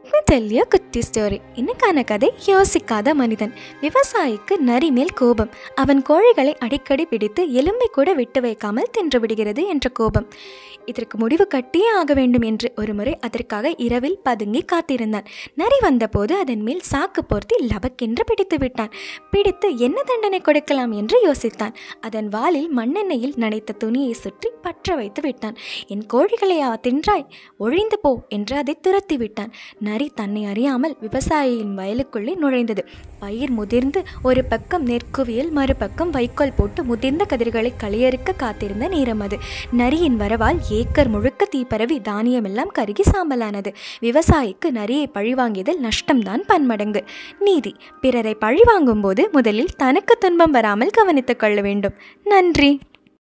let me tell you குட்டி story இன்னைக்கான கதை யோசிக்காத மனிதன் விவசாயிக்கு நரி மேல் கோபம் அவன் கோழிகளை அடிக்கடி பிடித்து எலும்பை கூட விட்டு வைக்காமல் தின்று விடுகிறது என்ற கோபம் இதற்கு முடிவு கட்டியே ஆக வேண்டும் என்று ஒருமுறை அதற்காக இரவில் பதுங்கி காத்திருந்தான் நரி வந்தபோது அதன் மேல் சாக்கு போர்த்தி லபக்கென்று பிடித்து விட்டான் பிடித்து என்ன தண்டனை கொடுக்கலாம் என்று யோசித்தான் அதன் வாலில் மண்ணெண்ணெயில் நனைத்த துணியை சுற்றி பற்ற வைத்து விட்டான் என் கோழிகளையா தின்றாய் ஒழிந்து போ என்று அதை துரத்தி விட்டான் நரி தன்னை அறியாமல் விவசாயியின் வயலுக்குள்ளே நுழைந்தது பயிர் முதிர்ந்து ஒரு பக்கம் நெற்குவியல் மறுபக்கம் வைக்கோல் போட்டு முதிர்ந்த கதிர்களை களியறுக்க காத்திருந்த நேரம் அது நரியின் வரவால் ஏக்கர் முழுக்க தீப்பரவி தானியமெல்லாம் கருகி சாம்பலானது விவசாயிக்கு நரியை பழிவாங்கியதில் நஷ்டம்தான் பன்மடங்கு நீதி பிறரை பழிவாங்கும் போது முதலில் தனக்கு துன்பம் வராமல் கவனித்துக் கொள்ள வேண்டும் நன்றி